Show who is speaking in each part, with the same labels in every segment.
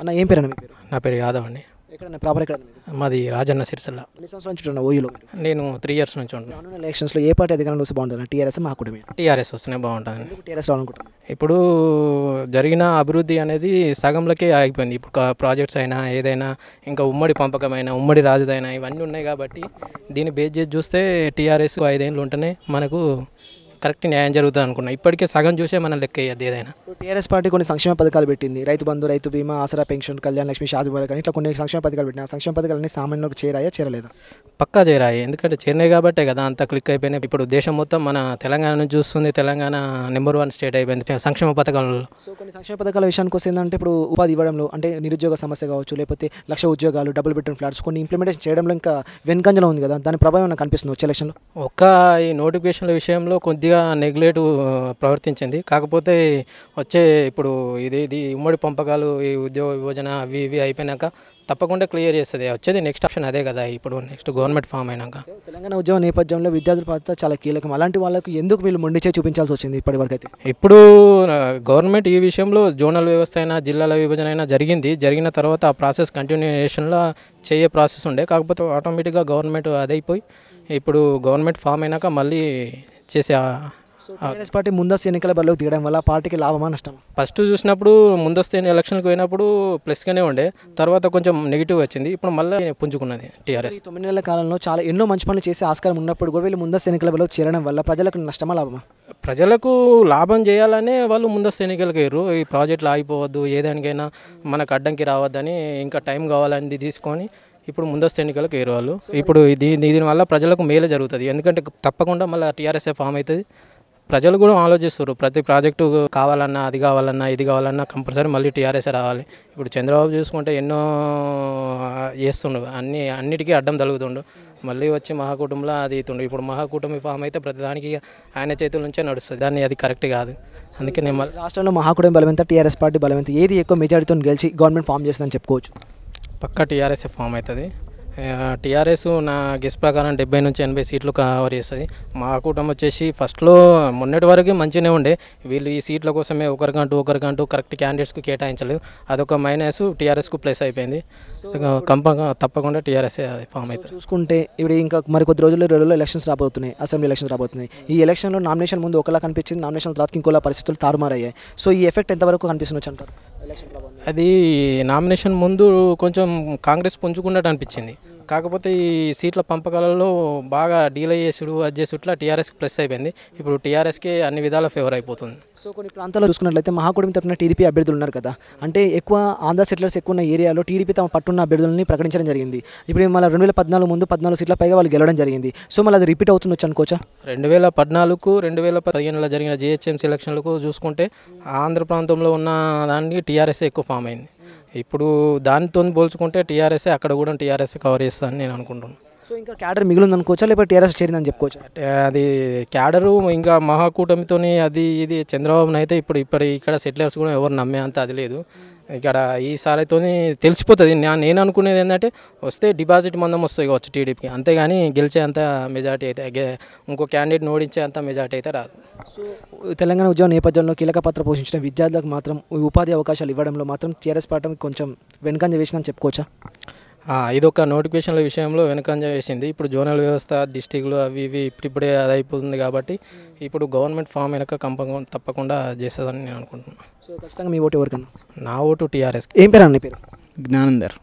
Speaker 1: అన్న ఏం పేరు అన్న మీ పేరు
Speaker 2: నా పేరు యాదవ్ అండి
Speaker 1: ఎక్కడ ప్రాపర్ ఎక్కడ మీది?
Speaker 2: మాది రాజన్న సిరిసిల్ల
Speaker 1: ఎన్ని సంవత్సరాల నుంచి ఉంటున్నా ఓయూలో మీరు
Speaker 2: నేను త్రీ ఇయర్స్ నుంచి ఉంటున్నాను
Speaker 1: రానున్న ఎలక్షన్స్లో ఏ పార్టీ అధికారంలో వస్తే బాగుంటుంది టీఆర్ఎస్ మా కూటమి
Speaker 2: టీఆర్ఎస్ వస్తేనే బాగుంటుంది
Speaker 1: ఎందుకు టీఆర్ఎస్ రావాలనుకుంటున్నాను
Speaker 2: ఇప్పుడు జరిగిన అభివృద్ధి అనేది సగంలోకే ఆగిపోయింది ఇప్పుడు కా- ప్రాజెక్ట్స్ అయినా ఏదైనా ఇంకా ఉమ్మడి పంపకమైన ఉమ్మడి రాజధాని ఇవన్నీ ఉన్నాయి కాబట్టి దీన్ని బేస్ చేసి చూస్తే టీఆర్ఎస్ ఐదేళ్ళు ఉంటేనే మనకు కరెక్ట్ న్యాయం జరుగుతుంది అనుకున్నా ఇప్పటికే సగం చూసే మనం లెక్క అయ్యేది ఏదైనా
Speaker 1: ఇప్పుడు టీఆర్ఎస్ పార్టీ కొన్ని సంక్షేమ పథకాలు పెట్టింది రైతు బంధు రైతు బీమా ఆసరా పెన్షన్ కళ్యాణ లక్ష్మి షాది కానీ ఇట్లా కొన్ని సంక్షేమ పథకాలు పెట్టిన ఆ సంక్షేమ పథకాలన్నీ సామాన్యులకు చేరాయా చేరలేదా
Speaker 2: పక్కా చేరాయి ఎందుకంటే చెన్నై కాబట్టే కదా అంత క్లిక్ అయిపోయినాయి ఇప్పుడు దేశం మొత్తం మన తెలంగాణ నుంచి చూస్తుంది తెలంగాణ నెంబర్ వన్ స్టేట్ అయిపోయింది సంక్షేమ పథకాలలో
Speaker 1: సో కొన్ని సంక్షేమ పథకాల విషయానికి వస్తే ఏంటంటే ఇప్పుడు ఉపాధి ఇవ్వడంలో అంటే నిరుద్యోగ సమస్య కావచ్చు లేకపోతే లక్ష ఉద్యోగాలు డబుల్ బెడ్రూమ్ ఫ్లాట్స్ కొన్ని ఇంప్లిమెంటేషన్ చేయడంలో ఇంకా వెనుకంజలో ఉంది కదా దాని ప్రభావం నాకు కనిపిస్తుంది వచ్చే ఎలక్షన్లో
Speaker 2: ఒక్క ఈ నోటిఫికేషన్ల విషయంలో కొద్దిగా నెగ్లెక్ట్ ప్రవర్తించింది కాకపోతే వచ్చే ఇప్పుడు ఇది ఇది ఉమ్మడి పంపకాలు ఈ ఉద్యోగ విభజన అవి ఇవి అయిపోయినాక తప్పకుండా క్లియర్ చేస్తుంది వచ్చేది నెక్స్ట్ ఆప్షన్ అదే కదా ఇప్పుడు నెక్స్ట్ గవర్నమెంట్ ఫామ్ అయినాక
Speaker 1: తెలంగాణ ఉద్యమ నేపథ్యంలో విద్యార్థుల పాత్ర చాలా కీలకం అలాంటి వాళ్ళకు ఎందుకు వీళ్ళు మొండిచే చూపించాల్సి వచ్చింది ఇప్పటివరకు అయితే
Speaker 2: ఇప్పుడు ఆ, గవర్నమెంట్ ఈ విషయంలో జోనల్ వ్యవస్థ అయినా జిల్లాల విభజన అయినా జరిగింది జరిగిన తర్వాత ఆ ప్రాసెస్ కంటిన్యూయేషన్లో చేయే ప్రాసెస్ ఉండే కాకపోతే ఆటోమేటిక్గా గవర్నమెంట్ అదైపోయి ఇప్పుడు గవర్నమెంట్ ఫామ్ అయినాక మళ్ళీ చేసే ఆ-
Speaker 1: సో టీఆర్ఎస్ పార్టీ ముందస్తు ఎన్నికల బరిలోకి దిగడం వల్ల పార్టీకి లాభమా నష్టమా
Speaker 2: ఫస్ట్ చూసినప్పుడు ముందస్తు ఎలక్షన్కి పోయినప్పుడు ప్లస్గానే ఉండే తర్వాత కొంచెం నెగిటివ్ వచ్చింది ఇప్పుడు మళ్ళీ పుంజుకున్నది టీఆర్ఎస్
Speaker 1: ఈ తొమ్మిది నెలల కాలంలో చాలా ఎన్నో మంచి పనులు చేసే ఆస్కారం ఉన్నప్పుడు కూడా వీళ్ళు ముందస్తు ఎన్నికల బరిలోకి చేరడం వల్ల ప్రజలకు నష్టమా లాభమా
Speaker 2: ప్రజలకు లాభం చేయాలనే వాళ్ళు ముందస్తు ఎన్నికలకు వేయరు ఈ ప్రాజెక్టులు ఆగిపోవద్దు ఏదానికైనా మనకు అడ్డంకి రావద్దని ఇంకా టైం కావాలని తీసుకొని ఇప్పుడు ముందస్తు ఎన్నికలకు వేరు వాళ్ళు ఇప్పుడు ఇది దీనివల్ల ప్రజలకు మేలు జరుగుతుంది ఎందుకంటే తప్పకుండా మళ్ళీ టీఆర్ఎస్ఏ ఫామ్ అవుతుంది ప్రజలు కూడా ఆలోచిస్తారు ప్రతి ప్రాజెక్టు కావాలన్నా అది కావాలన్నా ఇది కావాలన్నా కంపల్సరీ మళ్ళీ టీఆర్ఎస్ఏ రావాలి ఇప్పుడు చంద్రబాబు చూసుకుంటే ఎన్నో చేస్తుండు అన్ని అన్నిటికీ అడ్డం తలుగుతుండు మళ్ళీ వచ్చి మహాకూటమిలో అది ఇస్తుండు ఇప్పుడు మహాకూటమి ఫామ్ అయితే ప్రతిదానికి ఆయన చేతుల నుంచే నడుస్తుంది దాన్ని అది కరెక్ట్ కాదు అందుకే నేను మళ్ళీ
Speaker 1: రాష్ట్రంలో మహాకూటమి బలమెంత టీఆర్ఎస్ పార్టీ బలమెంత ఏది ఎక్కువ మెజారిటీతో గెలిచి గవర్నమెంట్ ఫామ్ చేస్తుందని చెప్పుకోవచ్చు
Speaker 2: పక్కా టీఆర్ఎస్ ఫామ్ అవుతుంది టీఆర్ఎస్ నా గెస్ ప్రకారం డెబ్బై నుంచి ఎనభై సీట్లు కవర్ చేస్తుంది మా కూటమి వచ్చేసి ఫస్ట్లో మొన్నటి వరకు మంచిగానే ఉండే వీళ్ళు ఈ సీట్ల కోసమే ఒకరికంటూ ఒకరికంటూ కరెక్ట్ క్యాండిడేట్స్కి కేటాయించలేదు అదొక మైనస్ టీఆర్ఎస్కు ప్లస్ అయిపోయింది కంప తప్పకుండా టీఆర్ఎస్ ఫామ్ అవుతుంది
Speaker 1: చూసుకుంటే ఇప్పుడు ఇంకా మరి కొద్ది రోజుల్లో రోజుల్లో ఎలక్షన్స్ రాబోతున్నాయి అసెంబ్లీ ఎలక్షన్స్ రాబోతున్నాయి ఈ ఎలక్షన్లో నామినేషన్ ముందు ఒకలా కనిపించింది నామినేషన్ తర్వాత ఇంకోలా పరిస్థితులు తారుమారయ్యాయి సో ఈ ఎఫెక్ట్ ఎంతవరకు కనిపిస్తుండొచ్చు అంటారు ఎలక్షన్ ప్రభావం
Speaker 2: అది నామినేషన్ ముందు కొంచెం కాంగ్రెస్ పుంజుకున్నట్టు అనిపించింది కాకపోతే ఈ సీట్ల పంపకాలలో బాగా డీల్ అయ్యేసుడు అది చేసుట్లా టీఆర్ఎస్కి ప్లస్ అయిపోయింది ఇప్పుడు టీఆర్ఎస్కి అన్ని విధాల ఫేవర్ అయిపోతుంది
Speaker 1: సో కొన్ని ప్రాంతాల్లో చూసుకున్నట్లయితే మహాకూటమి తరపున టీడీపీ అభ్యర్థులు ఉన్నారు కదా అంటే ఎక్కువ ఆంధ్ర సెటిలర్స్ ఎక్కువ ఉన్న ఏరియాలో టీడీపీ తమ పట్టున్న అభ్యర్థులని ప్రకటించడం జరిగింది ఇప్పుడు మళ్ళీ రెండు వేల పద్నాలుగు ముందు పద్నాలుగు సీట్ల పైగా వాళ్ళు గెలవడం జరిగింది సో మళ్ళీ అది రిపీట్ అవుతుండొచ్చు అనుకోవచ్చా
Speaker 2: రెండు వేల పద్నాలుగు రెండు వేల పదిహేనులో జరిగిన జిహెచ్ఎంసీ ఎలక్షన్లకు చూసుకుంటే ఆంధ్ర ప్రాంతంలో ఉన్న దానికి టీఆర్ఎస్ ఎక్కువ ఫామ్ అయింది ఇప్పుడు దానితో పోల్చుకుంటే టీఆర్ఎస్ అక్కడ కూడా టీఆర్ఎస్ కవర్ చేస్తుందని నేను అనుకుంటున్నాను
Speaker 1: సో ఇంకా క్యాడర్ మిగిలింది అనుకోవచ్చా లేకపోతే టీఆర్ఎస్ చేరిందని చెప్పుకోవచ్చా
Speaker 2: అంటే అది క్యాడరు ఇంకా మహాకూటమితోని అది ఇది చంద్రబాబుని అయితే ఇప్పుడు ఇప్పుడు ఇక్కడ సెటిలర్స్ కూడా ఎవరు నమ్మే అంత అది లేదు ఇక్కడ ఈసారితో తెలిసిపోతుంది నా- నేను అనుకునేది ఏంటంటే వస్తే డిపాజిట్ మందం వస్తాయి కావచ్చు టీడీపీకి అంతేగాని గెలిచే అంత మెజార్టీ అయితే గె- ఇంకో క్యాండిడేట్ ఓడించే అంత మెజార్టీ అయితే రాదు
Speaker 1: సో తెలంగాణ ఉద్యమ నేపథ్యంలో కీలక పాత్ర పోషించిన విద్యార్థులకు మాత్రం ఈ ఉపాధి అవకాశాలు ఇవ్వడంలో మాత్రం టీఆర్ఎస్ పార్టీ కొంచెం వెనుకంజ వేసిందని చెప్పుకోవచ్చా
Speaker 2: ఆ, ఇదొక నోటిఫికేషన్ల విషయంలో వెనుకంజ వేసింది ఇప్పుడు జోనల్ వ్యవస్థ డిస్టిక్లు అవి ఇవి ఇప్పుడిప్పుడే అది అయిపోతుంది కాబట్టి ఇప్పుడు గవర్నమెంట్ ఫామ్ వెనక కంప తప్పకుండా చేస్తుందని నేను అనుకుంటున్నాను
Speaker 1: సో ఖచ్చితంగా మీ ఓటు ఎవరికన్నా
Speaker 2: నా ఓటు టీఆర్ఎస్
Speaker 1: ఏం పేరు అన్న పేరు
Speaker 3: జ్ఞానందర్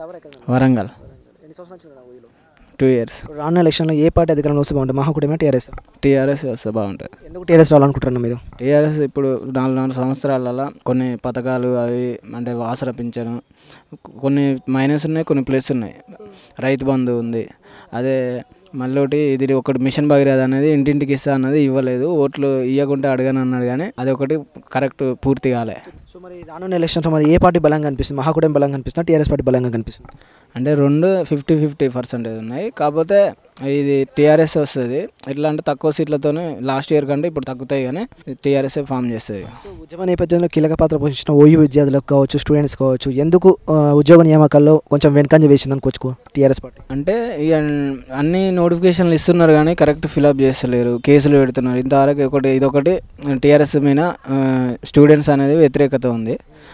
Speaker 3: వరంగల్
Speaker 1: ఎన్ని సంవత్సరాలు
Speaker 3: టూ ఇయర్స్
Speaker 1: రానున్న ఎలక్షన్లో ఏ పార్టీ అధికారంలో వస్తే బాగుంటుంది మహాకూటమి టీఆర్ఎస్
Speaker 3: టీఆర్ఎస్ వస్తే బాగుంటుంది
Speaker 1: ఎందుకు టీఆర్ఎస్ రావాలనుకుంటున్నారు మీరు
Speaker 3: టీఆర్ఎస్ ఇప్పుడు నాలుగు నాలుగు సంవత్సరాలలో కొన్ని పథకాలు అవి అంటే ఆసర పింఛను కొన్ని మైనస్ ఉన్నాయి కొన్ని ప్లస్ ఉన్నాయి రైతు బంధు ఉంది అదే మళ్ళీ ఇది ఒకటి మిషన్ భగీరథ అనేది ఇంటింటికి ఇస్తా అన్నది ఇవ్వలేదు ఓట్లు ఇవ్వకుంటే అడగను అన్నాడు కానీ అది ఒకటి కరెక్ట్ పూర్తి కాలే
Speaker 1: సో మరి రానున్న ఎలక్షన్లో మరి ఏ పార్టీ బలంగా కనిపిస్తుంది మహాకూటమి బలంగా కనిపిస్తుంది టీఆర్ఎస్ పార్టీ బలంగా కనిపిస్తుంది
Speaker 3: అంటే రెండు ఫిఫ్టీ ఫిఫ్టీ పర్సెంటేజ్ ఉన్నాయి కాకపోతే ఇది టీఆర్ఎస్ వస్తుంది ఎట్లా అంటే తక్కువ సీట్లతోనే లాస్ట్ ఇయర్ కంటే ఇప్పుడు తగ్గుతాయి కానీ టీఆర్ఎస్ ఫామ్ చేస్తుంది
Speaker 1: సో ఉద్యమ నేపథ్యంలో కీలక పాత్ర పోషించిన ఓయూ విద్యార్థులకు కావచ్చు స్టూడెంట్స్ కావచ్చు ఎందుకు ఆ, ఉద్యోగ నియామకాల్లో కొంచెం వెనుకంజ వేసింది అనుకోవచ్చు టీఆర్ఎస్ పార్టీ
Speaker 3: అంటే ఇక అన్ని నోటిఫికేషన్లు ఇస్తున్నారు కానీ కరెక్ట్ ఫిలప్ చేస్తలేరు కేసులు పెడుతున్నారు ఇంతవరకు ఒకటి ఇదొకటి టీఆర్ఎస్ మీద స్టూడెంట్స్ అనేది వ్యతిరేకత ఉంది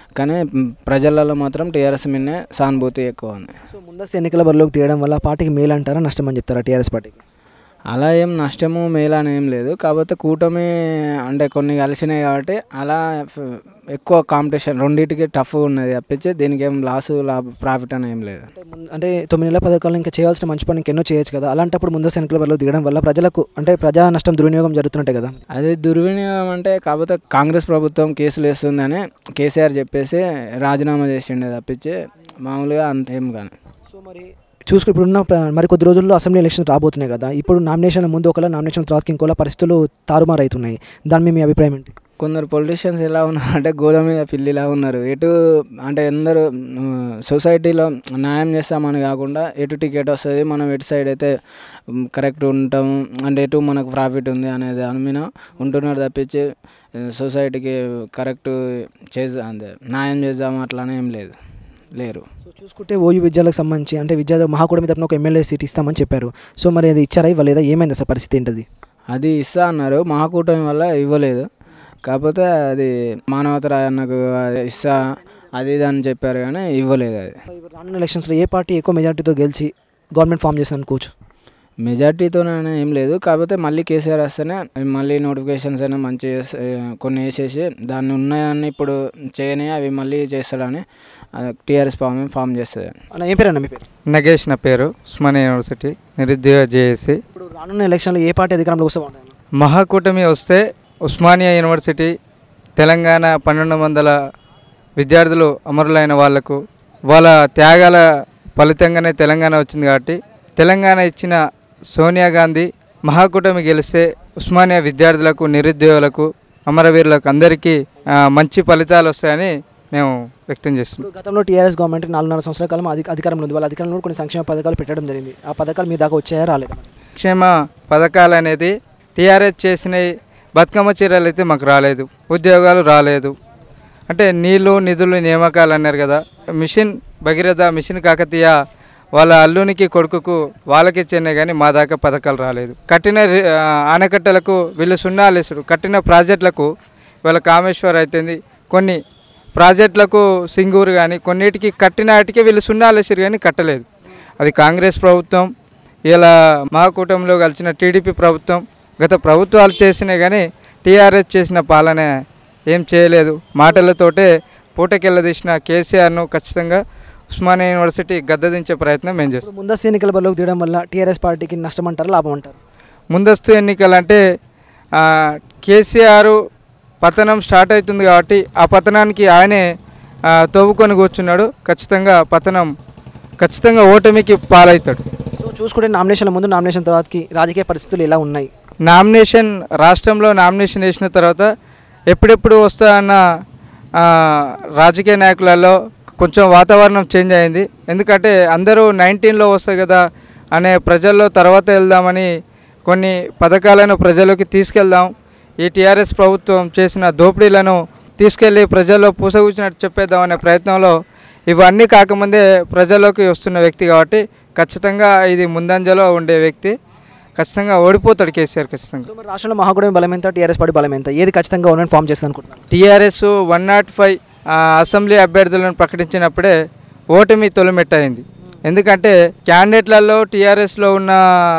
Speaker 3: కానీ మ్, ప్రజలలో మాత్రం టీఆర్ఎస్ మీదనే సానుభూతి ఎక్కువ ఉంది
Speaker 1: సో ముందస్తు ఎన్నికల బరిలోకి తీయడం వల్ల పార్టీకి మేలు అంటారా నష్టం అని చెప్తారా టీఆర్ఎస్ పార్టీకి
Speaker 3: అలా ఏం నష్టము మేలు అని ఏం లేదు కాకపోతే కూటమి అంటే కొన్ని కలిసినాయి కాబట్టి అలా ఫ్- ఎక్కువ కాంపిటీషన్ రెండింటికి టఫ్ ఉన్నది తప్పించి దీనికి ఏం లాస్ లాభ ప్రాఫిట్ అని ఏం లేదు
Speaker 1: అంటే ముందు- అంటే తొమ్మిది నెలల పథకాలు ఇంకా చేయాల్సిన మంచి పని ఇంకెన్నో చేయొచ్చు కదా అలాంటప్పుడు ముందస్తు ఎన్నికల బరిలో దిగడం వల్ల ప్రజలకు అంటే ప్రజా నష్టం దుర్వినియోగం జరుగుతుంటాయి కదా
Speaker 3: అది దుర్వినియోగం అంటే కాకపోతే కాంగ్రెస్ ప్రభుత్వం కేసులు వేస్తుందని కేసీఆర్ చెప్పేసి రాజీనామా చేసిండే తప్పించి మామూలుగా అంతేం కానీ
Speaker 1: సో మరి చూసుకు ఇప్పుడున్న ప్ర- మరి కొద్ది రోజుల్లో అసెంబ్లీ ఎలక్షన్ రాబోతున్నాయి కదా ఇప్పుడు నామినేషన్ ముందు ఒకలా నామినేషన్ తర్వాత ఇంకోలా పరిస్థితులు తారుమారు అవుతున్నాయి దాని మీద మీ అభిప్రాయం ఏంటి
Speaker 3: కొందరు పొలిటీషియన్స్ ఎలా ఉన్నారు అంటే గోడ మీద పిల్లిలా ఉన్నారు ఎటు అంటే అందరూ సొసైటీలో న్యాయం చేస్తామని కాకుండా ఎటు టికెట్ వస్తుంది మనం ఎటు సైడ్ అయితే కరెక్ట్ ఉంటాము అంటే ఎటు మనకు ప్రాఫిట్ ఉంది అనేది దాని మీద ఉంటున్నారు తప్పించి సొసైటీకి కరెక్ట్ చేద్దాం అంటే న్యాయం చేద్దాం అట్లానే ఏం లేదు లేరు
Speaker 1: సో చూసుకుంటే ఓయూ విద్యాలకు సంబంధించి అంటే విద్యా మహాకూడమి తరపున ఒక ఎమ్మెల్యే సీట్ ఇస్తామని చెప్పారు సో మరి అది ఇచ్చారా ఇవ్వలేదా ఏమైంది అసలు పరిస్థితి ఏంటది
Speaker 3: అది ఇస్తా అన్నారు మహాకూటమి వల్ల ఇవ్వలేదు కాకపోతే అది మానవత నాకు ఇస్తా అది ఇది అని చెప్పారు కానీ ఇవ్వలేదు అది
Speaker 1: రానున్న ఎలక్షన్స్లో ఏ పార్టీ ఎక్కువ మెజార్టీతో గెలిచి గవర్నమెంట్ ఫామ్ చేస్తుంది అనుకోవచ్చు
Speaker 3: మెజార్టీతోనే ఏం లేదు కాకపోతే మళ్ళీ కేసీఆర్ వస్తేనే మళ్ళీ నోటిఫికేషన్స్ అయినా మంచి కొన్ని వేసేసి దాన్ని ఉన్నాయని ఇప్పుడు చేయని అవి మళ్ళీ చేస్తాడని టీఆర్ఎస్ ఫామ్ ఫామ్ చేస్తుంది
Speaker 1: అన్న ఏం పేరు అన్న మీ పేరు
Speaker 4: నగేష్ నా పేరు ఉస్మానియా యూనివర్సిటీ నిరుద్యోగ జేఏసి
Speaker 1: ఇప్పుడు రానున్న ఎలక్షన్లో ఏ పార్టీ అధికారంలో వస్తే బాగుంటుంది
Speaker 4: మహాకూటమి వస్తే ఉస్మానియా యూనివర్సిటీ తెలంగాణ పన్నెండు వందల విద్యార్థులు అమరులైన వాళ్లకు వాళ్ళ త్యాగాల ఫలితంగానే తెలంగాణ వచ్చింది కాబట్టి తెలంగాణ ఇచ్చిన సోనియా గాంధీ మహాకూటమి గెలిస్తే ఉస్మానియా విద్యార్థులకు నిరుద్యోగులకు అమరవీరులకు అందరికీ ఆ, మంచి ఫలితాలు వస్తాయని మేము వ్యక్తం చేస్తున్నాం
Speaker 1: ఇప్పుడు గతంలో టీఆర్ఎస్ గవర్నమెంట్ నాలుగున్నర సంవత్సరాల కాలం అధిక అధికారంలో ఉంది వాళ్ళ అధికారంలో కూడా కొన్ని సంక్షేమ పథకాలు పెట్టడం జరిగింది ఆ పథకాలు మీ దాకా వచ్చాయా రాలేదా
Speaker 4: క్షేమ పథకాలు అనేది టీఆర్ఎస్ చేసిన బతుకమ్మ చీరలు అయితే మాకు రాలేదు ఉద్యోగాలు రాలేదు అంటే నీళ్లు నిధులు నియామకాలు అన్నారు కదా మిషన్ భగీరథ మిషన్ కాకతీయ వాళ్ళ అల్లునికి కొడుకుకు వాళ్ళకి చెందే కానీ మా దాకా పథకాలు రాలేదు కట్టిన రి- ఆ, ఆనకట్టలకు వీళ్ళు సున్నాలేసుడు కట్టిన ప్రాజెక్టులకు వాళ్ళ కామేశ్వర్ అయితేంది కొన్ని ప్రాజెక్టులకు సింగూరు కానీ కొన్నిటికి కట్టిన వాటికి వీళ్ళు సున్నాలేసారు కానీ కట్టలేదు అది కాంగ్రెస్ ప్రభుత్వం ఇలా మా కూటమిలో కలిసిన టీడీపీ ప్రభుత్వం గత ప్రభుత్వాలు చేసినాయి కానీ టీఆర్ఎస్ చేసిన పాలన ఏం చేయలేదు మాటలతోటే పూటకెళ్ళదీసిన కేసీఆర్ను ఖచ్చితంగా ఉస్మానియా యూనివర్సిటీ గద్దదించే ప్రయత్నం మేము చేస్తాం
Speaker 1: ఇప్పుడు ముందస్తు ఎన్నికల బరిలోకి దిగడం వల్ల టీఆర్ఎస్ పార్టీకి నష్టం అంటారా లాభం అంటారు
Speaker 4: ముందస్తు ఎన్నికలంటే ఆ, కేసీఆర్ పతనం స్టార్ట్ అవుతుంది కాబట్టి ఆ పతనానికి ఆయనే ఆ, తవ్వుకొని కూర్చున్నాడు ఖచ్చితంగా పతనం ఖచ్చితంగా ఓటమికి పాలవుతాడు
Speaker 1: సో చూసుకుంటే నామినేషన్ల ముందు నామినేషన్ తర్వాతకి రాజకీయ పరిస్థితులు ఎలా ఉన్నాయి
Speaker 4: నామినేషన్ రాష్ట్రంలో నామినేషన్ వేసిన తర్వాత ఎప్పుడెప్పుడు వస్తా అన్న ఆ, రాజకీయ నాయకులలో కొంచెం వాతావరణం చేంజ్ అయింది ఎందుకంటే అందరూ నైన్టీన్లో వస్తాయి కదా అనే ప్రజల్లో తర్వాత వెళ్దామని కొన్ని పథకాలను ప్రజల్లోకి తీసుకెళ్దాం ఈ టీఆర్ఎస్ ప్రభుత్వం చేసిన దోపిడీలను తీసుకెళ్ళి ప్రజల్లో పూసగుచ్చినట్టు చెప్పేద్దాం అనే ప్రయత్నంలో ఇవన్నీ కాకముందే ప్రజల్లోకి వస్తున్న వ్యక్తి కాబట్టి ఖచ్చితంగా ఇది ముందంజలో ఉండే వ్యక్తి ఖచ్చితంగా ఓడిపోతాడు కేసీఆర్ ఖచ్చితంగా
Speaker 1: సో మరి రాష్ట్రంలో మహాకూటమి బలం ఎంత టీఆర్ఎస్ పార్టీ బలం ఎంత ఏది ఖచ్చితంగా గవర్నమెంట్ ఫామ్ చేస్తుంది అనుకుంటున్నాను
Speaker 4: TRS one naught five assembly అభ్యర్థులను ప్రకటించినప్పుడే ఓటమి తొలిమెట్టయింది ఎందుకంటే క్యాండిడేట్లలో టీఆర్ఎస్లో ఉన్న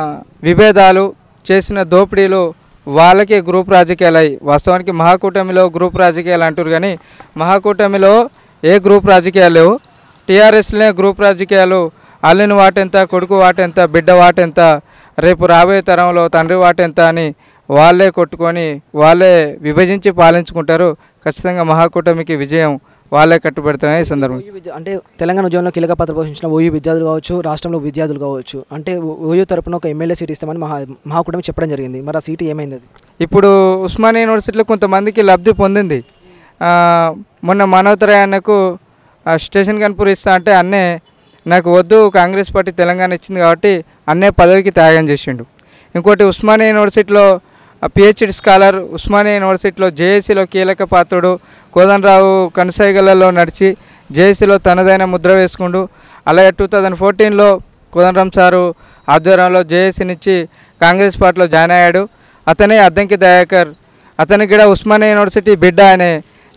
Speaker 4: విభేదాలు చేసిన దోపిడీలు వాళ్ళకే గ్రూప్ రాజకీయాలు అయ్యి వాస్తవానికి మహాకూటమిలో గ్రూప్ రాజకీయాలు అంటారు కానీ మహాకూటమిలో ఏ గ్రూప్ రాజకీయాలు లేవు టీఆర్ఎస్లోనే గ్రూప్ రాజకీయాలు అల్లిన వాటెంత కొడుకు వాటెంత బిడ్డ వాటెంత రేపు రాబోయే తరంలో తండ్రి వాటెంత అని వాళ్ళే కొట్టుకొని వాళ్ళే విభజించి పాలించుకుంటారు ఖచ్చితంగా మహాకూటమికి విజయం వాళ్ళే కట్టుబెడతారని ఈ సందర్భం
Speaker 1: ఓయూ విద్య అంటే తెలంగాణ ఉద్యమంలో కీలక పాత్ర పోషించిన ఓయూ విద్యార్థులు కావచ్చు రాష్ట్రంలో విద్యార్థులు కావచ్చు అంటే ఓయూ తరపున ఒక ఎమ్మెల్యే సీట్ ఇస్తామని మహా మహాకూటమి చెప్పడం జరిగింది మరి ఆ సీటు ఏమైంది అది
Speaker 4: ఇప్పుడు ఉస్మానియా యూనివర్సిటీలో కొంతమందికి లబ్ధి పొందింది ఆ, మొన్న మనోత్తరాయన్నకు స్టేషన్ కన్పూర్ ఇస్తా అంటే అన్నే నాకు వద్దు కాంగ్రెస్ పార్టీ తెలంగాణ ఇచ్చింది కాబట్టి అన్నే పదవికి త్యాగం చేసిండు ఇంకోటి ఉస్మానియా యూనివర్సిటీలో పిహెచ్డి స్కాలర్ ఉస్మానియా యూనివర్సిటీలో జేఏసీలో కీలక పాత్రుడు కోదండరావు కనసాయిగలలో నడిచి జేఏసీలో తనదైన ముద్ర వేసుకుండు అలాగే టూ థౌజండ్ ఫోర్టీన్లో కోదండరామ్ సారు ఆధ్వర్యంలో జేఏసీనిచ్చి కాంగ్రెస్ పార్టీలో జాయిన్ అయ్యాడు అతనే అద్దంకి దయాకర్ అతనికి కూడా ఉస్మానియా యూనివర్సిటీ బిడ్డ అనే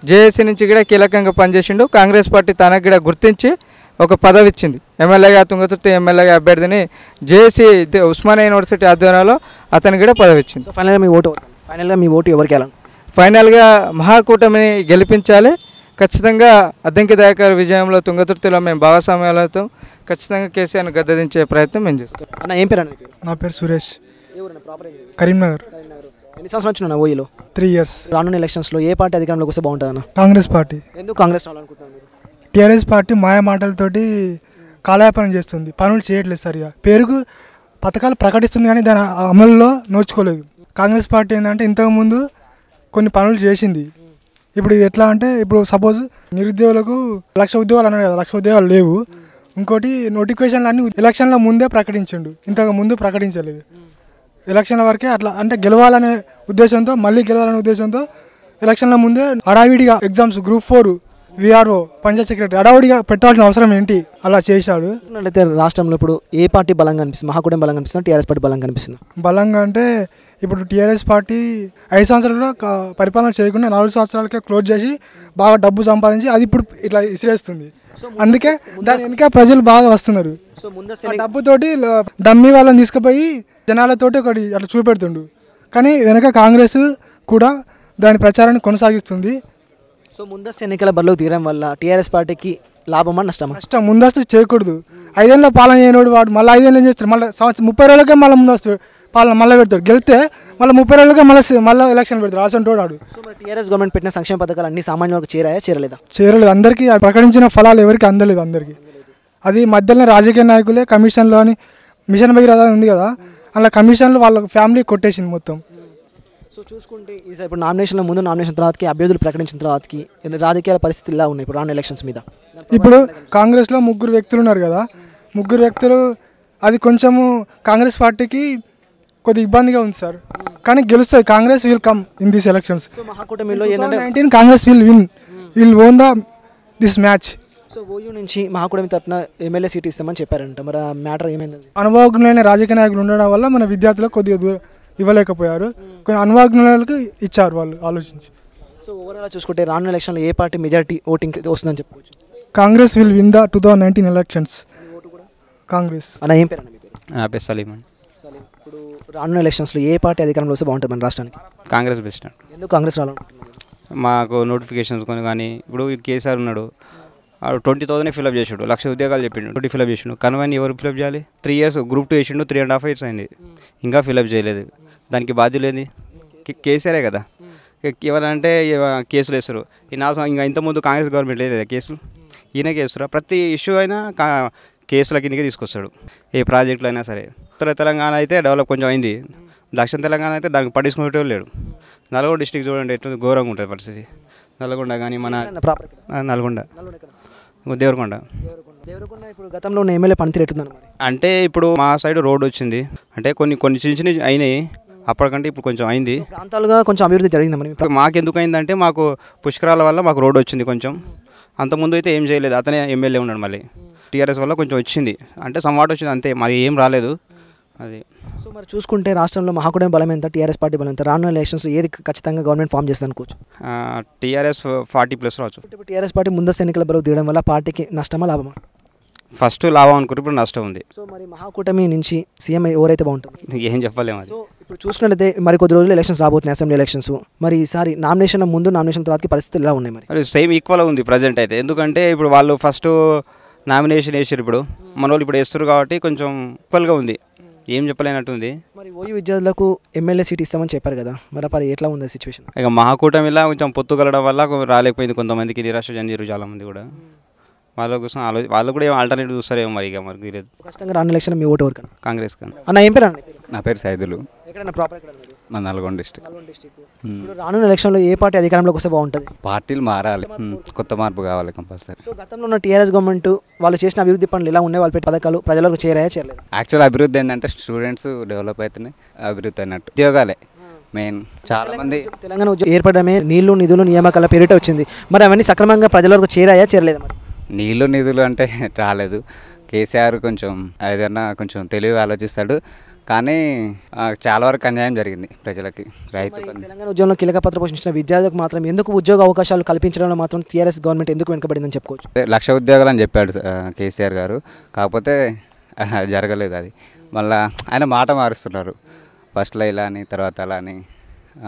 Speaker 4: జేఏసీ నుంచి కూడా కీలకంగా పనిచేసిండు కాంగ్రెస్ పార్టీ తనకు కూడా గుర్తించి ఒక పదవి ఇచ్చింది ఎమ్మెల్యేగా తుంగతుర్తి ఎమ్మెల్యేగా అభ్యర్థిని జేఏసీ ఉస్మానియా యూనివర్సిటీ ఆధ్వర్యంలో అతనికి కూడా పదవి ఇచ్చింది
Speaker 1: సో ఫైనల్గా మీ ఓటు ఎవరికి? ఫైనల్గా మీ ఓటు ఎవరికి వెళ్ళాలి
Speaker 4: ఫైనల్గా మహాకూటమిని గెలిపించాలి ఖచ్చితంగా అద్దంకి దయాకర్ విజయంలో తుంగతుర్తిలో మేము భాగస్వామ్యాలతో ఖచ్చితంగా కేసీఆర్ని గద్దెదించే ప్రయత్నం మేము చేస్తాం
Speaker 1: అన్న ఏం పేరు అన్న మీ పేరు
Speaker 5: నా పేరు సురేష్
Speaker 1: ఎవరన్నా ప్రాపర్
Speaker 5: కరీంనగర్
Speaker 1: ఎన్ని సంవత్సరాలు వచ్చిన ఓయిలో
Speaker 5: త్రీ ఇయర్స్
Speaker 1: రానున్న ఎలక్షన్స్లో ఏ పార్టీ అధికారంలోకి వస్తే బాగుంటుంది అన్న
Speaker 5: కాంగ్రెస్ పార్టీ
Speaker 1: ఎందుకు కాంగ్రెస్ రావాలనుకుంటున్నారు మీరు
Speaker 5: టీఆర్ఎస్ పార్టీ మాయ మాటలతోటి కాలయాపనం చేస్తుంది పనులు చేయట్లేదు సరిగా పేరుకు పథకాలు ప్రకటిస్తుంది కానీ దాని అమలులో నోచుకోలేదు కాంగ్రెస్ పార్టీ ఏంటంటే ఇంతకుముందు కొన్ని పనులు చేసింది ఇప్పుడు ఇది ఎట్లా అంటే ఇప్పుడు సపోజ్ నిరుద్యోగులకు లక్ష ఉద్యోగాలు అన్నాడు కదా లక్ష ఉద్యోగాలు లేవు ఇంకోటి నోటిఫికేషన్లు అన్ని ఎలక్షన్ల ముందే ప్రకటించిండు ఇంతకు ముందు ప్రకటించలేదు ఎలక్షన్ల వరకే అట్లా అంటే గెలవాలనే ఉద్దేశంతో మళ్ళీ గెలవాలనే ఉద్దేశంతో ఎలక్షన్ల ముందే హడావిడిగా exams group four VRO panchayat secretary హడావిడిగా పెట్టాల్సిన అవసరం ఏంటి అలా చేశాడు
Speaker 1: చూసుకున్నట్లయితే రాష్ట్రంలో ఇప్పుడు ఏ పార్టీ బలంగా అనిపిస్తుంది మహాకూటమి బలంగా అనిపిస్తుంది టీఆర్ఎస్ పార్టీ బలంగా అనిపిస్తుంది
Speaker 5: బలంగా అంటే ఇప్పుడు టీఆర్ఎస్ పార్టీ ఐదు సంవత్సరాలు కూడా క- పరిపాలన చేయకుండా నాలుగు సంవత్సరాలకే క్లోజ్ చేసి బాగా డబ్బు సంపాదించి అది ఇప్పుడు ఇట్లా ఇసిరేస్తుంది అందుకే దాని వెనుక ప్రజలు బాగా వస్తున్నారు
Speaker 1: సో ముందస్తు
Speaker 5: ఆ డబ్బుతోటి ల- డమ్మీ వాళ్ళని తీసుకుపోయి జనాలతోటి ఒకటి అట్లా చూపెడుతుండు కానీ వెనక కాంగ్రెస్ కూడా దాని ప్రచారాన్ని కొనసాగిస్తుంది
Speaker 1: సో ముందస్తు ఎన్నికల బరిలోకి తీయడం వల్ల టీఆర్ఎస్ పార్టీకి లాభమా నష్టమా
Speaker 5: కష్టం ముందస్తు చేయకూడదు ఐదేళ్ళ పాలన చేయనోడు వాడు మళ్ళీ ఐదేళ్ళు ఏం చేస్తాడు మళ్ళీ సంవత్సరం ముప్పై రోజులకే మళ్ళీ ముందస్తు పాలన మళ్ళీ పెడతాడు గెలితే మళ్ళీ ముప్పై రోజులకే మళ్ళీ మళ్ళీ ఎలక్షన్ పెడతాడు రాసంటోడు వాడు
Speaker 1: సో మరి టీఆర్ఎస్ గవర్నమెంట్ పెట్టిన సంక్షేమ పథకాలు అన్ని సామాన్య వరకు చేరాయా చేరలేదా
Speaker 5: చేరలేదు అందరికీ ఆ ప్రకటించిన ఫలాలు ఎవరికి అందలేదు అందరికీ అది మధ్యలో రాజకీయ నాయకులే కమిషన్లో అని మిషన్ భగీరథ ఉంది కదా అలా కమిషన్లు వాళ్ళ ఫ్యామిలీ కొట్టేసింది మొత్తం
Speaker 1: సో చూసుకుంటే ఈసారి ఇప్పుడు నామినేషన్ల ముందు నామినేషన్ తర్వాతకి అభ్యర్థులు ప్రకటించిన తర్వాతకి రాజకీయాల పరిస్థితి ఇలా ఉన్నాయి ఇప్పుడు రానున్న ఎలక్షన్స్ మీద
Speaker 5: ఇప్పుడు కాంగ్రెస్లో ముగ్గురు వ్యక్తులు ఉన్నారు కదా ముగ్గురు వ్యక్తులు అది కొంచెము కాంగ్రెస్ పార్టీకి కొద్ది ఇబ్బందిగా ఉంది సార్ కానీ గెలుస్తుంది Congress will come in these elections
Speaker 1: so మహాకూటమిలో ఏంటంటే
Speaker 5: nineteen Congress will win will own the this match
Speaker 1: so OU నుంచి మహాకూటమి తరఫున ఎమ్మెల్యే సీట్ ఇస్తామని చెప్పారంట మరి ఆ మ్యాటర్ ఏమైంది అది?
Speaker 5: అనుభవజ్ఞులైన రాజకీయ నాయకులు ఉండడం వల్ల మన విద్యార్థులకు కొద్దిగా దూరం ఇవ్వలేకపోయారు కొన్ని అనుభవజ్ఞులకు ఇచ్చారు వాళ్ళు ఆలోచించి
Speaker 1: సో ఓవరాల్ చూసుకుంటే రానున్న ఎలక్షన్లో ఏ పార్టీ మెజారిటీ ఓటింగ్ వస్తుందని చెప్పుకోవచ్చు
Speaker 5: Congress will win the two thousand nineteen elections Congress
Speaker 1: అన్న ఏం పేరు అన్న మీ పేరు
Speaker 6: నా పేరు సలీం అండి
Speaker 1: సరే ఇప్పుడు రానున్న ఎలక్షన్స్లో ఏ పార్టీ అధికారంలో వస్తే బాగుంటుంది మన రాష్ట్రానికి
Speaker 6: కాంగ్రెస్ బెస్ట్ అండి
Speaker 1: ఎందుకు కాంగ్రెస్ రావాలనుకుంటున్నారు
Speaker 6: మాకు నోటిఫికేషన్స్ కొని కానీ ఇప్పుడు ఈ కేసీఆర్ ఉన్నాడు ట్వంటీ థౌసండ్ ఫిల్అప్ చేసాడు లక్ష ఉద్యోగాలు చెప్పిండు ట్వంటీ ఫిల్అప్ చేసిండు కనువని ఎవరు ఫిల్అప్ చేయాలి త్రీ ఇయర్స్ గ్రూప్ టూ వేసిండు త్రీ అండ్ హాఫ్ ఇయర్స్ అయింది ఇంకా ఫిల్అప్ చేయలేదు దానికి బాధ్యులేంది కే- కేసీఆరే కదా ఏమనంటే కేసులు వేస్తారు ఈ నా ఇంకా ఇంతకుముందు కాంగ్రెస్ గవర్నమెంట్ లేదు కేసులు ఈయన కేసురా ప్రతి ఇష్యూ అయినా కా కేసుల కిందకే తీసుకొస్తాడు ఏ ప్రాజెక్టులు అయినా సరే ఉత్తర తెలంగాణ అయితే డెవలప్ కొంచెం అయింది దక్షిణ తెలంగాణ అయితే దానికి పట్టించుకునేటో లేడు నల్గొండ డిస్టిక్ చూడండి ఎట్లా ఘోరంగా ఉంటుంది పరిస్థితి నల్గొండ కానీ మన
Speaker 1: ప్రాపర్
Speaker 6: ఆ, నల్గొండ
Speaker 1: నల్గొండ ఎక్కడ?
Speaker 6: దేవరకొండ
Speaker 1: దేవరకొండ దేవరకొండ ఇప్పుడు గతంలో ఉన్న ఎమ్మెల్యే పనితీరు ఎట్టుందన్న మరి
Speaker 6: అంటే ఇప్పుడు మా సైడ్ రోడ్ వచ్చింది అంటే కొన్ని కొన్ని చిన్న చిన్న అయినాయి అప్పటికంటే ఇప్పుడు కొంచెం అయింది
Speaker 1: ప్రాంతాలుగా కొంచెం అభివృద్ధి జరిగింది మరి మీ ప్రా-
Speaker 6: మాకు ఎందుకు అయిందంటే మాకు పుష్కరాల వల్ల మాకు రోడ్ వచ్చింది కొంచెం అంతకుముందు అయితే ఏం చేయలేదు అతనే ఎమ్మెల్యే ఉన్నాడు మళ్ళీ టీఆర్ఎస్ వల్ల కొంచెం వచ్చింది అంటే సమ్వాట్ వచ్చింది అంతే మరి ఏం రాలేదు అది
Speaker 1: సో మరి చూసుకుంటే రాష్ట్రంలో మహాకూటమి బలం ఎంత టీఆర్ఎస్ పార్టీ బలం ఎంత రానున్న ఎలక్షన్స్లో ఏది ఖచ్చితంగా గవర్నమెంట్ ఫామ్ చేస్తుంది అనుకోవచ్చు
Speaker 6: టీఆర్ఎస్ ఫార్టీ ప్లస్ రావచ్చు
Speaker 1: ఇప్పుడు టీఆర్ఎస్ పార్టీ ముందస్తు ఎన్నికల బరువు తీయడం వల్ల పార్టీకి నష్టమా లాభమా
Speaker 6: ఫస్ట్ లాభం అనుకుని ఇప్పుడు నష్టం ఉంది
Speaker 1: సో మరి మహాకూటమి నుంచి సీఎం ఎవరైతే బాగుంటుంది
Speaker 6: ఏం చెప్పలేము అది
Speaker 1: సో ఇప్పుడు చూసుకున్నట్లయితే మరి కొద్ది రోజులు ఎలక్షన్స్ రాబోతున్నాయి అసెంబ్లీ ఎలక్షన్స్ మరి ఈసారి నామినేషన్ ముందు నామినేషన్ తర్వాతకి పరిస్థితులు ఎలా ఉన్నాయి మరి
Speaker 6: మరి సేమ్ ఈక్వల్ ఉంది ప్రజెంట్ అయితే ఎందుకంటే ఇప్పుడు వాళ్ళు ఫస్ట్ నామినేషన్ వేసారు ఇప్పుడు మన వాళ్ళు ఇప్పుడు వేస్తారు కాబట్టి కొంచెం ఈక్వల్గా ఉంది ఏం చెప్పలేనట్టుంది
Speaker 1: మరి ఓయూ విద్యార్థులకు ఎమ్మెల్యే సీట్ ఇస్తామని చెప్పారు కదా మరి మరి ఎట్లా ఉంది సిచ్యువేషన్
Speaker 6: ఇక మహాకూటమిలా కొంచెం పొత్తు కలగడం వల్ల కొ- రాలేకపోయింది కొంతమందికి నిరాశ చెందిరు చాలా మంది కూడా వాళ్ళ కోసం ఆలో వాళ్ళు కూడా ఏం ఆల్టర్నేటివ్ చూస్తారేమో మరి ఇక మరి తెలియదు
Speaker 1: ఖచ్చితంగా రానున్న ఎలక్షన్ మీ ఓటు ఎవరికన్నా
Speaker 6: కాంగ్రెస్ కానీ
Speaker 1: అన్న ఏం పేరు అన్న నీ పేరు?
Speaker 7: నా పేరు సైదులు
Speaker 1: ఎక్కడన్నా ప్రాపర్ ఎక్కడ ఉన్నది
Speaker 7: మన నల్గొండ డిస్టిక్
Speaker 1: నల్గొండ డిస్టిక్ ఇప్పుడు రానున్న ఎలక్షన్లో ఏ పార్టీ అధికారంలోకి వస్తే బాగుంటుంది
Speaker 7: పార్టీలు మారాలి ఉమ్, కొత్త మార్పు కావాలి కంపల్సరీ
Speaker 1: సో గతంలో ఉన్న టీఆర్ఎస్ గవర్నమెంట్ వాళ్ళు చేసిన అభివృద్ధి పనులు ఎలా ఉన్నాయి వాళ్ళు పెట్టిన పథకాలు ప్రజలకు చేరాయా చేరలేదు
Speaker 7: యాక్చువల్ అభివృద్ధి ఏంటంటే స్టూడెంట్స్ డెవలప్ అవుతున్నాయి అభివృద్ధి అన్నట్టు ఉద్యోగాలే మెయిన్ చాలా మంది
Speaker 1: తెలంగాణ ఉద్యోగం ఏర్పడమే నీళ్లు నిధులు నియామకాల పేరిట వచ్చింది మరి అవన్నీ సక్రమంగా ప్రజల వరకు చేరాయా చేరలేదు మరి
Speaker 7: నీళ్ళు నిధులు అంటే రాలేదు కేసీఆర్ కొంచెం ఏదైనా కొంచెం తెలివి ఆలోచిస్తాడు కానీ ఆ, చాలా వరకు అన్యాయం జరిగింది ప్రజలకి రైతు
Speaker 1: మరి
Speaker 7: బంధు
Speaker 1: తెలంగాణ ఉద్యమంలో కీలక పాత్ర పోషించిన విద్యార్థులకు మాత్రం ఎందుకు ఉద్యోగ అవకాశాలు కల్పించడంలో మాత్రం టీఆర్ఎస్ గవర్నమెంట్ ఎందుకు వెనుకబడిందని చెప్పుకోవచ్చు
Speaker 7: అదే లక్ష ఉద్యోగాలు అని చెప్పాడు ఆ, కేసీఆర్ గారు కాకపోతే ఆ, జరగలేదు అది మళ్ళా ఆయన మాట మారుస్తున్నారు ఫస్ట్లో ఇలా అని తర్వాత అలా అని ఆ,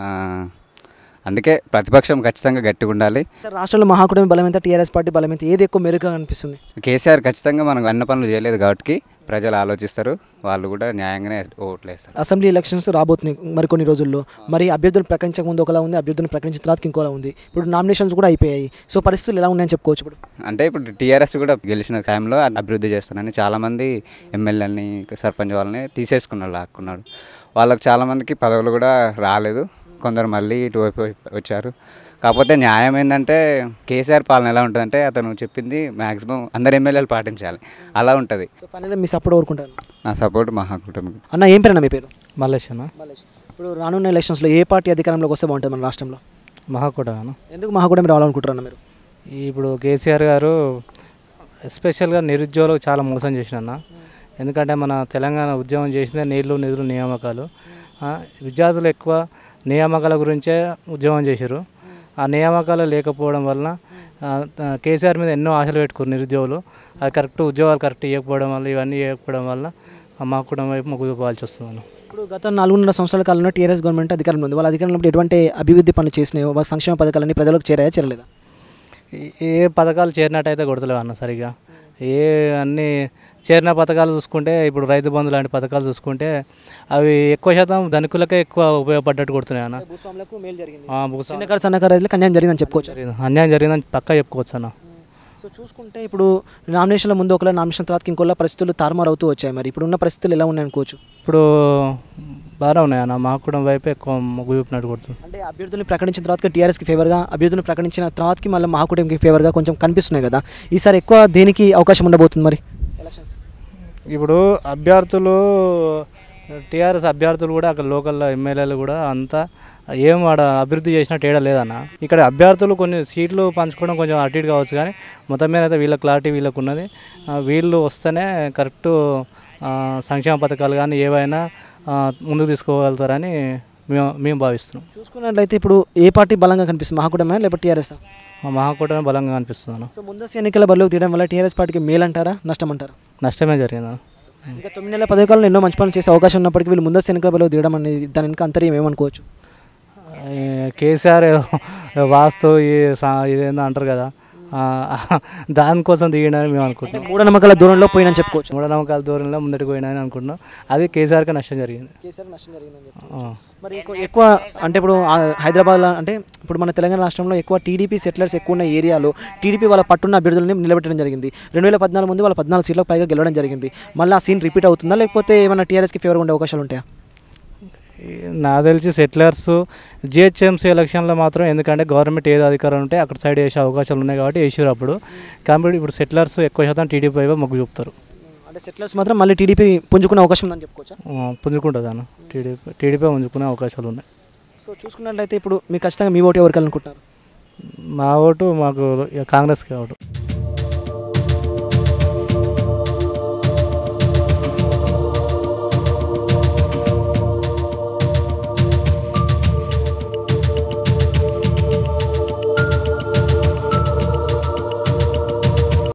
Speaker 7: అందుకే ప్రతిపక్షం ఖచ్చితంగా గట్టిగా ఉండాలి
Speaker 1: రాష్ట్రంలో మహాకూటమి బలం ఎంత టీఆర్ఎస్ పార్టీ బలం ఎంత ఏది ఎక్కువ మెరుగ్గా అనిపిస్తుంది
Speaker 7: కేసీఆర్ ఖచ్చితంగా మనకు అన్న పనులు చేయలేదు కాబట్టి ప్రజలు ఆలోచిస్తారు వాళ్ళు కూడా న్యాయంగానే ఓట్లు వేస్తారు
Speaker 1: అసెంబ్లీ ఎలక్షన్స్ రాబోతున్నాయి మరికొన్ని రోజుల్లో మరి అభ్యర్థులు ప్రకటించక ముందు ఒకలా ఉంది అభ్యర్థులను ప్రకటించిన తర్వాత ఇంకోలా ఉంది ఇప్పుడు నామినేషన్స్ కూడా అయిపోయాయి సో పరిస్థితులు ఎలా ఉన్నాయని చెప్పుకోవచ్చు ఇప్పుడు
Speaker 7: అంటే ఇప్పుడు టీఆర్ఎస్ కూడా గెలిచిన టైంలో అభివృద్ధి చేస్తానని చాలామంది ఎమ్మెల్యేలని సర్పంచ్ వాళ్ళని తీసేసుకున్నాడు లాక్కున్నాడు వాళ్ళకి చాలామందికి పదవులు కూడా రాలేదు కొందరు మళ్ళీ ఇటువైపు వచ్చారు కాకపోతే న్యాయం ఏంటంటే కేసీఆర్ పాలన ఎలా ఉంటుందంటే అతను చెప్పింది మ్యాక్సిమం అందరు ఎమ్మెల్యేలు పాటించాలి అలా ఉంటుంది
Speaker 1: సో ఫైనల్గా మీ సపోర్ట్ కోరుకుంటాను
Speaker 7: నా సపోర్ట్ మహాకూటమి
Speaker 1: అన్న ఏం పేరు మీ పేరు
Speaker 2: మల్లేష్ అన్న
Speaker 1: ఇప్పుడు రానున్న ఎలక్షన్స్లో ఏ పార్టీ అధికారంలోకి వస్తే బాగుంటుంది మన రాష్ట్రంలో
Speaker 2: మహాకూటమి
Speaker 1: ఎందుకు మహాకూటమి రావాలనుకుంటున్నారు మీరు
Speaker 2: ఇప్పుడు కేసీఆర్ గారు ఎస్పెషల్గా నిరుద్యోగులకు చాలా మోసం చేసిన ఎందుకంటే మన తెలంగాణ ఉద్యమం చేసిందే నీళ్లు నిధులు నియామకాలు ఆ, విద్యార్థులు ఎక్కువ నియామకాల గురించే ఉద్యమం చేశారు ఆ నియామకాలు లేకపోవడం వలన ఆ, ఆ, కేసీఆర్ మీద ఎన్నో ఆశలు పెట్టుకున్నారు నిరుద్యోగులు అది కరెక్ట్ ఉద్యోగాలు కరెక్ట్ ఇవ్వకపోవడం వల్ల ఇవన్నీ ఇవ్వకపోవడం వల్ల మా కుటుంబం వైపు మొగ్గు చూపాల్సి వస్తుంది
Speaker 1: ఇప్పుడు గత నాలుగున్నర సంవత్సరాల కాలంలో టీఆర్ఎస్ గవర్నమెంట్ అధికారంలో ఉంది వాళ్ళ అధికారంలో ఉన్నప్పుడు ఎటువంటి అభివృద్ధి పనులు చేసినాయో వాళ్ళ సంక్షేమ పథకాలన్నీ ప్రజలకు చేరాయా చేరలేదా
Speaker 2: ఏ- ఏ పథకాలు చేరినట్టయితే కొడతలేవు అన్న సరిగా ఏ అన్ని చేరిన పథకాలు చూసుకుంటే ఇప్పుడు రైతు బంధు లాంటి పథకాలు చూసుకుంటే అవి ఎక్కువ శాతం ధనికులకే ఎక్కువ ఉపయోగపడ్డట్టు కొడుతున్నాయి అన్న
Speaker 1: భూస్వాములకు మేలు జరిగింది
Speaker 2: ఆ, భూస్వాములకు
Speaker 1: చిన్నకారు సన్నకారు రైతులకు అన్యాయం జరిగిందని చెప్పుకోవచ్చు
Speaker 2: జరిగింది. అన్యాయం జరిగిందని పక్కా చెప్పుకోవచ్చు అన్న
Speaker 1: సో చూసుకుంటే ఇప్పుడు నామినేషన్ల ముందు ఒకలా నామినేషన్ తర్వాత ఇంకోలా పరిస్థితులు తారుమారు అవుతూ వచ్చాయి మరి ఇప్పుడు ఉన్న పరిస్థితులు ఎలా ఉన్నాయి అనుకోవచ్చు
Speaker 2: ఇప్పుడు బాగానే ఉన్నాయి అన్న మా కుటుంబం వైపు ఎక్కువ మొగ్గు చూపినట్టు కొడుతుంది
Speaker 1: అంటే అభ్యర్థుల్ని ప్రకటించిన తర్వాత టీఆర్ఎస్కి ఫేవర్గా అభ్యర్థులను ప్రకటించిన తర్వాతకి మళ్ళీ మహాకూటమికి ఫేవర్గా కొంచెం కనిపిస్తున్నాయి కదా ఈసారి ఎక్కువ దేనికి అవకాశం ఉండబోతుంది మరి ఎలక్షన్స్
Speaker 2: ఇప్పుడు అభ్యర్థులు టీఆర్ఎస్ అభ్యర్థులు కూడా అక్కడ లోకల్ ఎమ్మెల్యేలు కూడా అంతా ఏం వాడ అభివృద్ధి చేసినట్టు ఏడా లేదన్న ఇక్కడ అభ్యర్థులు కొన్ని సీట్లు పంచుకోవడం కొంచెం అటు ఇటు కావచ్చు కానీ మొత్తం మీద అయితే వీళ్ళ క్లారిటీ వీళ్ళకు ఉన్నది ఆ, వీళ్ళు వస్తేనే కరెక్ట్ సంక్షేమ పథకాలు కానీ ఏవైనా ఆ, ముందుకు తీసుకోగలుగుతారని మేము మేము భావిస్తున్నాం
Speaker 1: చూసుకున్నట్లయితే ఇప్పుడు ఏ పార్టీ బలంగా కనిపిస్తుంది మహాకూటమి లేకపోతే టీఆర్ఎస్
Speaker 2: మా మహాకూటమి బలంగా అనిపిస్తుంది అన్న
Speaker 1: సో ముందస్తు ఎన్నికల బరిలోకి తీయడం వల్ల టీఆర్ఎస్ పార్టీకి మేలు అంటారా నష్టం అంటారా
Speaker 2: నష్టమే జరిగింది అన్న
Speaker 1: ఇంకా తొమ్మిది నెలల పథకాలను ఎన్నో మంచి పనులు చేసే అవకాశం ఉన్నప్పటికీ వీళ్ళు ముందస్తు ఎన్నికల బరిలోకి తీయడం అనేది దాని వెనుక అంతర్యం ఏమనుకోవచ్చు
Speaker 2: ఈ కేసీఆర్ ఏదో వాస్తు ఈ సా- ఇదేందో అంటారు కదా ఆ, దానికోసం దిగినని మేము అనుకుంటున్నాం
Speaker 1: మూఢనమ్మకాల దూరంలో పోయినని చెప్పుకోవచ్చు
Speaker 2: మూఢనమ్మకాల దూరంలో ముందటికి పోయినని అనుకుంటున్నాం అది కేసీఆర్కి నష్టం జరిగింది
Speaker 1: కేసీఆర్ నష్టం జరిగిందని చెప్పి
Speaker 2: ఆ.
Speaker 1: మరి ఎక్కువ ఎక్కువ అంటే ఇప్పుడు ఆ హైదరాబాద్లో అంటే ఇప్పుడు మన తెలంగాణ రాష్ట్రంలో ఎక్కువ టీడీపీ సెటిలర్స్ ఎక్కువ ఉన్న ఏరియాలో టీడీపీ వాళ్ళ పట్టున్న అభ్యర్థులని నిలబెట్టడం జరిగింది రెండు వేల పద్నాలుగు ముందు వాళ్ళ పద్నాలుగు సీట్లకు పైగా గెలవడం జరిగింది మళ్ళీ ఆ సీన్ రిపీట్ అవుతుందా లేకపోతే ఏమైనా టీఆర్ఎస్కి ఫేవర్ ఉండే అవకాశాలు ఉంటాయా
Speaker 2: ఈ నాకు తెలిసి సెటిలర్స్ జిహెచ్ఎంసీ ఎలక్షన్లో మాత్రం ఎందుకంటే గవర్నమెంట్ ఏదో అధికారం ఉంటే అక్కడ సైడ్ వేసే అవకాశాలు ఉన్నాయి కాబట్టి వేసారు అప్పుడు కాబట్టి ఇప్పుడు సెటిలర్స్ ఎక్కువ శాతం టీడీపీ వైపు మొగ్గు చూపుతారు
Speaker 1: అంటే సెటిలర్స్ మాత్రం మళ్ళీ టీడీపీ పుంజుకునే అవకాశం ఉందని చెప్పుకోవచ్చా
Speaker 2: ఆ, పుంజుకుంటుంది అన్న టీడీపీ టీడీపీ పుంజుకునే అవకాశాలు ఉన్నాయి
Speaker 1: సో చూసుకున్నట్లయితే ఇప్పుడు మీకు ఖచ్చితంగా మీ ఓటు ఎవరికి అనుకుంటున్నారు
Speaker 2: మా ఓటు మాకు ఇక కాంగ్రెస్కి ఓటు